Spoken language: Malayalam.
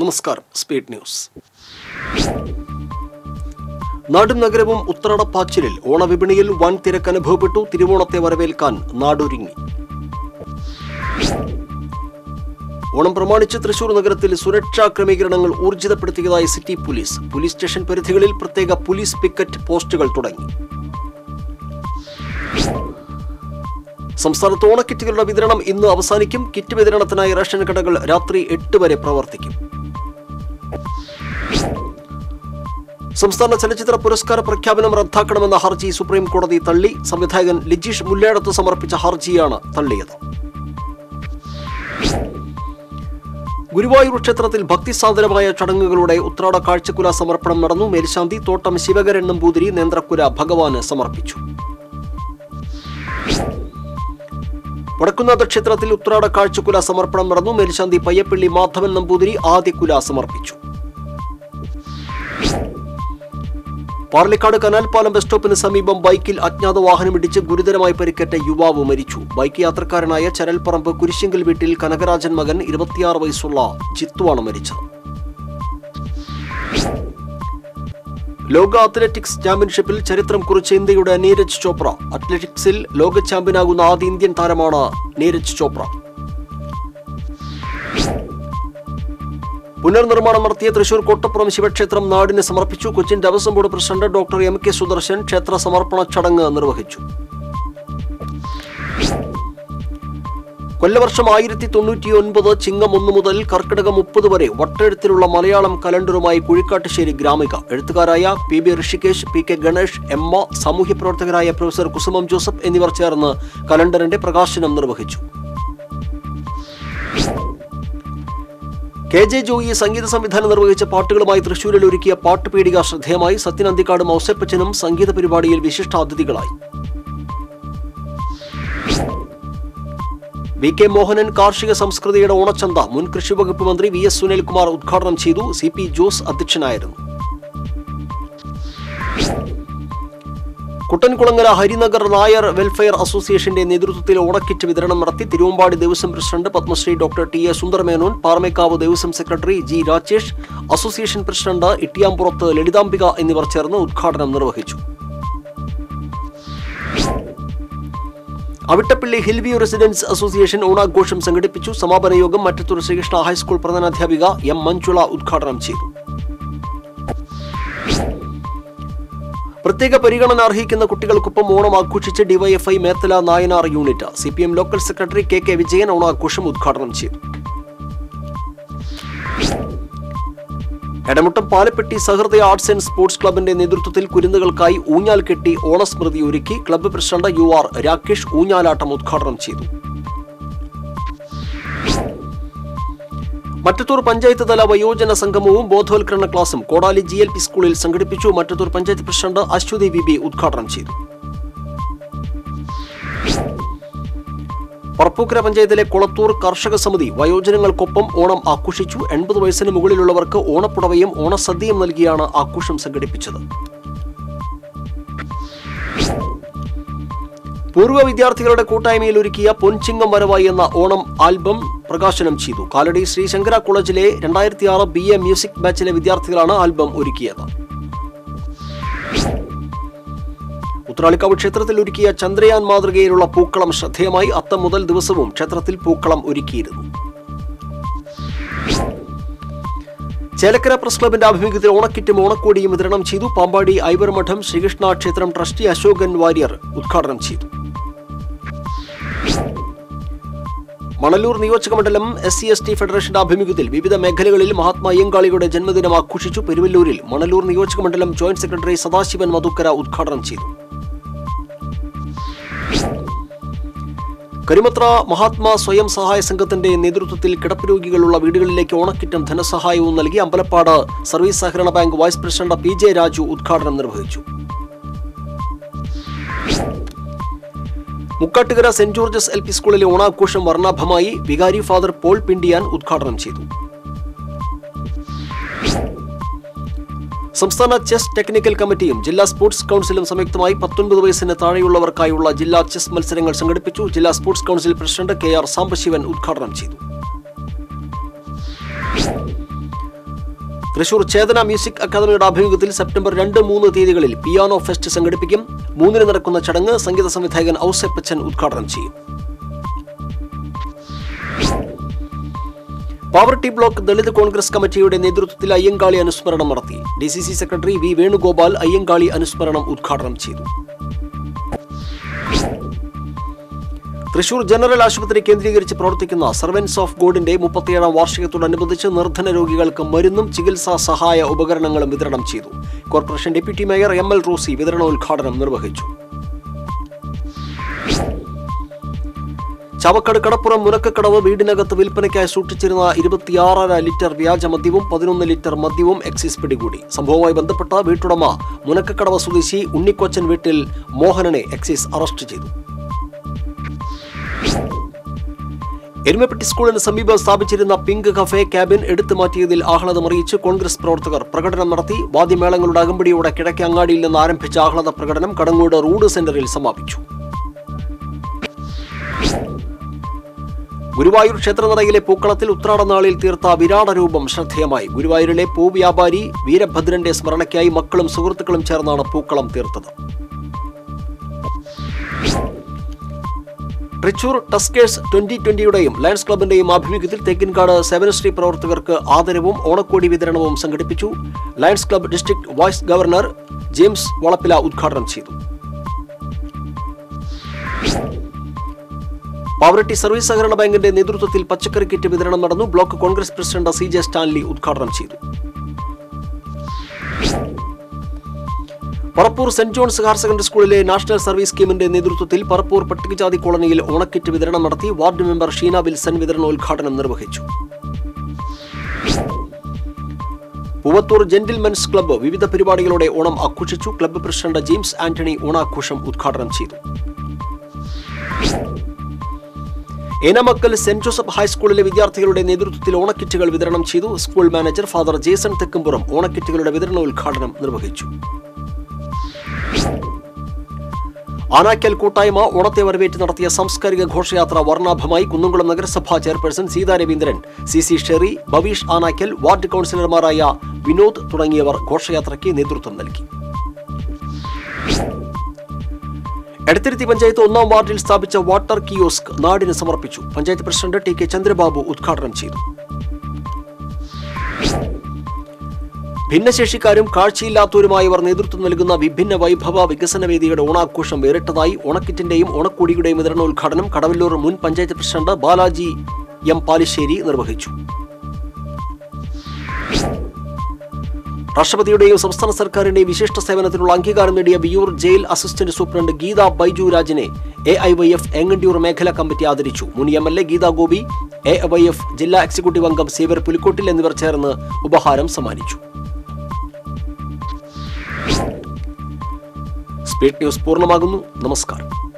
നമസ്കാരം സ്പീഡ് ന്യൂസ് നാടും നഗരവും ഉത്രാടപ്പാച്ചിലിൽ ഓണവിപണിയിൽ വൻ തിരക്ക് അനുഭവപ്പെട്ടു തിരുവോണത്തെ വരവേൽക്കാൻ നാടൊരുങ്ങി ഓണം പ്രമാണിച്ച് തൃശൂർ നഗരത്തിൽ സുരക്ഷാ ക്രമീകരണങ്ങൾ ഊർജിതപ്പെടുത്തിയതായി സിറ്റി പോലീസ് പോലീസ് സ്റ്റേഷൻ പരിധികളിൽ പ്രത്യേക പോലീസ് പിക്കറ്റ് പോസ്റ്റുകൾ തുടങ്ങി സംസ്ഥാനത്ത് ഓണക്കിറ്റുകളുടെ വിതരണം ഇന്ന് അവസാനിക്കും കിറ്റ് വിതരണത്തിനായി റേഷൻ കടകൾ രാത്രി എട്ട് വരെ പ്രവർത്തിക്കും സംസ്ഥാന ചലച്ചിത്ര പുരസ്കാര പ്രഖ്യാപനം റദ്ദാക്കണമെന്ന ഹർജി സുപ്രീം കോടതി തള്ളി സംവിധായകൻ ലിജീഷ് മുല്ലേടത്ത് സമർപ്പിച്ച ഹർജിയാണ് തള്ളിയത് ഗുരുവായൂർ ക്ഷേത്രത്തിൽ ഭക്തിസാധനമായ ചടങ്ങുകളുടെ ഉത്രാട കാഴ്ചക്കുല സമർപ്പണം നടന്നു മേൽശാന്തി തോട്ടം ശിവകരൻ നമ്പൂതിരി നേന്ത്രക്കുല ഭഗവാന് സമർപ്പിച്ചു വടക്കുന്നാഥ ക്ഷേത്രത്തിൽ ഉത്രാട കാഴ്ചക്കുല സമർപ്പണം നടന്നു മേൽശാന്തി പയ്യപ്പള്ളി മാധവൻ നമ്പൂതിരി ആദ്യക്കുല സമർപ്പിച്ചു പാർലിക്കാട് കനാൽ പാലം ബസ് സ്റ്റോപ്പിന് സമീപം ബൈക്കിൽ അജ്ഞാത വാഹനമിടിച്ച് ഗുരുതരമായി പരിക്കേറ്റ യുവാവ് മരിച്ചു ബൈക്ക് യാത്രക്കാരനായ ചരൽപ്പറമ്പ് കുരിശിങ്കൽ വീട്ടിൽ കനകരാജൻ മകൻ ഇരുപത്തിയാറ് വയസ്സുള്ള ജിത്തുവാണ് മരിച്ചത് ലോക അത്ലറ്റിക്സ് ചാമ്പ്യൻഷിപ്പിൽ ചരിത്രം കുറിച്ച ഇന്ത്യയുടെ നീരജ് ചോപ്ര അത്ലറ്റിക്സിൽ ലോക ചാമ്പ്യനാകുന്ന ആദ്യ ഇന്ത്യൻ താരമാണ് നീരജ് ചോപ്ര പുനർനിർമ്മാണം നടത്തിയ തൃശൂർ കോട്ടപ്പുറം ശിവക്ഷേത്രം നാടിന് സമർപ്പിച്ചു Cochin Devaswom board president doctor M K Sudarshan ക്ഷേത്ര സമർപ്പണ ചടങ്ങ് നിർവഹിച്ചു കൊല്ലവർഷം ആയിരത്തി തൊണ്ണൂറ്റി ഒൻപത് ചിങ്ങം ഒന്ന് മുതൽ കർക്കിടകം മുപ്പത് വരെ വട്ടെഴുത്തിലുള്ള മലയാളം കലണ്ടറുമായി കുഴിക്കാട്ടുശ്ശേരി ഗ്രാമിക എഴുത്തുകാരായ P B Rishikesh P K Ganesh എമ്മ സാമൂഹ്യ പ്രവർത്തകരായ പ്രൊഫസർ കുസുമം ജോസഫ് എന്നിവർ ചേർന്ന് കലണ്ടറിന്റെ പ്രകാശനം നിർവഹിച്ചു കെ ജെ ജോയി സംഗീത സംവിധാനം നിർവഹിച്ച പാട്ടുകളുമായി തൃശൂരിൽ ഒരുക്കിയ പാട്ടുപീടിക ശ്രദ്ധേയമായി സത്യൻ അന്തിക്കാടും ഔസേപ്പച്ചനും സംഗീത പരിപാടിയിൽ വിശിഷ്ടാതിഥികളായി വി കെ മോഹനൻ കാർഷിക സംസ്കൃതിയുടെ ഓണച്ചന്ത മുൻ കൃഷി വകുപ്പ് മന്ത്രി വി എസ് സുനിൽകുമാർ ഉദ്ഘാടനം ചെയ്തു സി പി ജോസ് അധ്യക്ഷനായിരുന്നു കുട്ടൻകുളങ്ങര ഹരിനഗർ നായർ വെൽഫെയർ അസോസിയേഷന്റെ നേതൃത്വത്തിൽ ഓണക്കിറ്റ് വിതരണം നടത്തി Thiruvambady Devaswom president Padmashri doctor T A Sundar Menon Paramekkavu Devaswom secretary G Rajesh association president Ittiyamburath Lalithambika എന്നിവർ ചേർന്ന് ഉദ്ഘാടനം നിർവഹിച്ചു അവിട്ടപ്പള്ളി ഹിൽവ്യൂ റെസിഡൻസ് അസോസിയേഷൻ ഓണാഘോഷം സംഘടിപ്പിച്ചു സമാപന യോഗം മറ്റത്തൂർ ശ്രീകൃഷ്ണ ഹൈസ്കൂൾ പ്രധാനാധ്യാപിക എം മഞ്ജുള ഉദ്ഘാടനം ചെയ്തു പ്രത്യേക പരിഗണന അർഹിക്കുന്ന കുട്ടികൾക്കൊപ്പം ഓണം ആഘോഷിച്ച് DYFI Methala Nayanar unit C P M local secretary K K Vijayan ഓണാഘോഷം ഉദ്ഘാടനം ചെയ്തു Edamuttam Palappetty Sahrudaya arts and sports ക്ലബിന്റെ നേതൃത്വത്തിൽ കുരുന്നുകൾക്കായി ഊഞ്ഞാൽ കെട്ടി ഓണസ്മൃതി ഒരുക്കി club president U R Rakesh ഊഞ്ഞാലാട്ടം ഉദ്ഘാടനം ചെയ്തു മറ്റത്തൂർ പഞ്ചായത്ത് തല വയോജന സംഗമവും ബോധവൽക്കരണ ക്ലാസും കോടാലി ജി എൽ പി സ്കൂളിൽ സംഘടിപ്പിച്ചു Mattathur panchayat president Aswathy V B ഉദ്ഘാടനം ചെയ്തു പറപ്പൂക്കര പഞ്ചായത്തിലെ കുളത്തൂർ കർഷക സമിതി വയോജനങ്ങൾക്കൊപ്പം ഓണം ആഘോഷിച്ചു എൺപത് വയസ്സിന് മുകളിലുള്ളവർക്ക് ഓണപ്പുടവയും ഓണസദ്യയും നൽകിയാണ് ആഘോഷം സംഘടിപ്പിച്ചത് പൂർവ്വ വിദ്യാർത്ഥികളുടെ കൂട്ടായ്മയിൽ ഒരുക്കിയ പൊൻചിങ്ങം വരവായി എന്ന ഓണം ആൽബം പ്രകാശനം ചെയ്തു കാലടി ശ്രീ ശങ്കര കോളേജിലെ രണ്ടായിരത്തി ആറ് ബി എ മ്യൂസിക് ബാച്ചിലെ വിദ്യാർത്ഥികളാണ് ആൽബം ഒരുക്കിയത് ഉത്രാളിക്കാവ് ക്ഷേത്രത്തിൽ ഒരുക്കിയ ചന്ദ്രയാൻ മാതൃകയിലുള്ള പൂക്കളം ശ്രദ്ധേയമായി അത്തം മുതൽ ദിവസവും ക്ഷേത്രത്തിൽ പൂക്കളം ഒരുക്കിയിരുന്നു ചേലക്കര പ്രസ് ക്ലബിന്റെ ആഭിമുഖ്യത്തിൽ ഓണക്കിറ്റും ഓണക്കോടിയും വിതരണം ചെയ്തു പാമ്പാടി ഐവർമഠം ശ്രീകൃഷ്ണ ക്ഷേത്രം ട്രസ്റ്റി അശോകൻ വാര്യർ ഉദ്ഘാടനം ചെയ്തു മണലൂർ നിയോജകമണ്ഡലം എസ് സി എസ് ടി ഫെഡറേഷന്റെ ആഭിമുഖ്യത്തിൽ വിവിധ മേഖലകളിൽ മഹാത്മാ അയ്യങ്കാളിയുടെ ജന്മദിനം ആഘോഷിച്ചു പെരുവല്ലൂരിൽ മണലൂർ നിയോജകമണ്ഡലം ജോയിന്റ് സെക്രട്ടറി സദാശിവൻ മധുക്കര ഉദ്ഘാടനം ചെയ്തു കരുമത്ര മഹാത്മാ സ്വയം സഹായ സംഘത്തിന്റെ നേതൃത്വത്തിൽ കിടപ്പ് രോഗികളുള്ള വീടുകളിലേക്ക് ഓണക്കിറ്റും ധനസഹായവും നൽകി അമ്പലപ്പാട് സർവീസ് സഹകരണ bank vice president P J Raju ഉദ്ഘാടനം നിർവഹിച്ചു Mukkattukara saint George's L P സ്കൂളിലെ ഓണാഘോഷം വർണ്ണാഭമായി വികാരി ഫാദർ പോൾ പിണ്ടിയാൻ ഉദ്ഘാടനം ചെയ്തു സംസ്ഥാന ചെസ് ടെക്നിക്കൽ കമ്മിറ്റിയും ജില്ലാ സ്പോർട്സ് കൗൺസിലും സംയുക്തമായി പത്തൊൻപത് വയസ്സിന് താഴെയുള്ളവർക്കായുള്ള ജില്ലാ ചെസ് മത്സരങ്ങൾ സംഘടിപ്പിച്ചു ജില്ലാ sports council president K R Sambasivan ഉദ്ഘാടനം ചെയ്തു തൃശൂർ ചേതന മ്യൂസിക് അക്കാദമിയുടെ ആഭിമുഖ്യത്തിൽ സെപ്റ്റംബർ രണ്ട് മൂന്ന് തീയതികളിൽ പിയാനോ ഫെസ്റ്റ് സംഘടിപ്പിക്കും മൂന്നിന് നടക്കുന്ന ചടങ്ങ് സംഗീത സംവിധായകൻ ഔസേപ്പച്ചൻ ഉദ്ഘാടനം ചെയ്യും പാവർട്ടി ബ്ലോക്ക് ദളിത് കോൺഗ്രസ് കമ്മിറ്റിയുടെ നേതൃത്വത്തിൽ അയ്യങ്കാളി അനുസ്മരണം നടത്തി D C C secretary V Venugopal Ayyankali അനുസ്മരണം ഉദ്ഘാടനം ചെയ്തു തൃശൂർ ജനറൽ ആശുപത്രി കേന്ദ്രീകരിച്ച് പ്രവർത്തിക്കുന്ന സർവൻസ് ഓഫ് ഗോഡിന്റെ മുപ്പത്തിയേഴാം വാർഷികത്തോടനുബന്ധിച്ച് നിർധന രോഗികൾക്ക് മരുന്നും ചികിത്സാ സഹായ ഉപകരണങ്ങളും വിതരണം ചെയ്തു corporation deputy mayor M L Rosy വിതരണോദ്ഘാടനം നിർവഹിച്ചു ചവക്കട് കടപ്പുറം മുനക്കക്കടവ് വീടിനകത്ത് വിൽപ്പനയ്ക്കായി സൂക്ഷിച്ചിരുന്ന ഇരുപത്തിയാറര ലിറ്റർ വ്യാജ മദ്യവും പതിനൊന്ന് ലിറ്റർ മദ്യവും എക്സൈസ് പിടികൂടി സംഭവവുമായി ബന്ധപ്പെട്ട വീട്ടുടമ മുനക്കക്കടവ് സ്വദേശി ഉണ്ണിക്കൊച്ചൻ വീട്ടിൽ മോഹനനെ എക്സൈസ് അറസ്റ്റ് ചെയ്തു എരുമപ്പെട്ടി സ്കൂളിന് സമീപം സ്ഥാപിച്ചിരുന്ന പിങ്ക് കഫേ ക്യാബിൻ എടുത്തു മാറ്റിയതിൽ ആഹ്ലാദമറിയിച്ച് കോൺഗ്രസ് പ്രവർത്തകർ പ്രകടനം നടത്തി വാദ്യമേളങ്ങളുടെ അകമ്പടിയോടെ കിഴക്കേ അങ്ങാടിയിൽ നിന്ന് ആരംഭിച്ച ആഹ്ലാദ പ്രകടനം കടങ്ങോട് റൂഡ് സെന്ററിൽ സമാപിച്ചു ഗുരുവായൂർ ക്ഷേത്രനടയിലെ പൂക്കളത്തിൽ ഉത്രാടനാളിൽ തീർത്ത വിരാട രൂപം ശ്രദ്ധേയമായി ഗുരുവായൂരിലെ പൂവ്യാപാരി വീരഭദ്രന്റെ സ്മരണയ്ക്കായി മക്കളും സുഹൃത്തുക്കളും ചേർന്നാണ് പൂക്കളം തീർത്തത് തൃശൂർ ടസ്കേഴ്സ് ട്വന്റി ട്വന്റിയുടെയും ലയൺസ് ക്ലബിന്റെയും ആഭിമുഖ്യത്തിൽ തേക്കിൻകാട് സെവൻ സ്ട്രീ പ്രവർത്തകർക്ക് ആദരവും ഓണക്കോടി വിതരണവും സംഘടിപ്പിച്ചു lions club district vice governor James Valappila ഉദ്ഘാടനം ചെയ്തു പാവറട്ടി സർവീസ് സഹകരണ ബാങ്കിന്റെ നേതൃത്വത്തിൽ പച്ചക്കറി കിറ്റ് വിതരണം നടന്നു block Congress president C J Stanley ഉദ്ഘാടനം ചെയ്തു Parappur saint John's higher secondary സ്കൂളിലെ നാഷണൽ സർവീസ് സ്കീമിന്റെ നേതൃത്വത്തിൽ പറപ്പൂർ പട്ടികജാതി കോളനിയിൽ ഓണക്കിറ്റ് വിതരണം നടത്തി വാർഡ് മെമ്പർ ഷീന വിൽസൺ വിതരണോദ്ഘാടനം നിർവഹിച്ചു പൂവത്തൂർ ജെന്റിൽമെൻസ് ക്ലബ്ബ് വിവിധ പരിപാടികളോടെ ഓണം ആഘോഷിച്ചു ക്ലബ്ബ് പ്രസിഡന്റ് ജെയിംസ് ആന്റണി ഓണാഘോഷം ഉദ്ഘാടനം ചെയ്തു ഏനമക്കൽ സെന്റ് ജോസഫ് ഹൈസ്കൂളിലെ വിദ്യാർത്ഥികളുടെ നേതൃത്വത്തിൽ ഓണക്കിറ്റുകൾ വിതരണം ചെയ്തു school manager father Jason Thekkumpuram ഓണക്കിറ്റുകളുടെ വിതരണോദ്ഘാടനം നിർവഹിച്ചു ആനാക്കൽ കൂട്ടായ്മ ഓണത്തെ വരവേറ്റ് നടത്തിയ സാംസ്കാരിക ഘോഷയാത്ര വർണ്ണാഭമായി കുന്നംകുളം നഗരസഭാ chairperson Seetha Raveendran C C Sherry Bhaveesh Anakkal ward കൗൺസിലർമാരായ വിനോദ് തുടങ്ങിയവർ ഘോഷയാത്രയ്ക്ക് നേതൃത്വം നൽകി എടത്തിരുത്തി പഞ്ചായത്ത് ഒന്നാം വാർഡിൽ സ്ഥാപിച്ച വാട്ടർ കിയോസ്ക് നാടിന് സമർപ്പിച്ചു panchayat president T K Chandrababu ഉദ്ഘാടനം ചെയ്തു ഭിന്നശേഷിക്കാരും കാഴ്ചയില്ലാത്തവരുമായവർ നേതൃത്വം നൽകുന്ന വിഭിന്ന വൈഭവ വികസന വേദിയുടെ ഓണാഘോഷം വേറിട്ടതായി ഓണക്കിറ്റിന്റെയും ഓണക്കോടിയുടെയും വിതരണോദ്ഘാടനം കടവല്ലൂർ മുൻ പഞ്ചായത്ത് പ്രസിഡന്റ് ബാലാജി എം പാലിശ്ശേരി നിർവഹിച്ചു രാഷ്ട്രപതിയുടെയും സംസ്ഥാന സർക്കാരിന്റെയും വിശിഷ്ട സേവനത്തിനുള്ള അംഗീകാരം നേടിയ Viyyur jail assistant superintendent Geetha Baiju രാജിനെ A I Y F Engandiyur മേഖലാ കമ്മിറ്റി ആദരിച്ചു മുൻ M L A Geetha Gopi A Y F ജില്ലാ എക്സിക്യൂട്ടീവ് അംഗം സേവർ പുലിക്കോട്ടിൽ എന്നിവർ ചേർന്ന് ഉപഹാരം സമ്മാനിച്ചു സ്പീഡ് ന്യൂസ് പൂർണ്ണമാകുന്നു നമസ്കാരം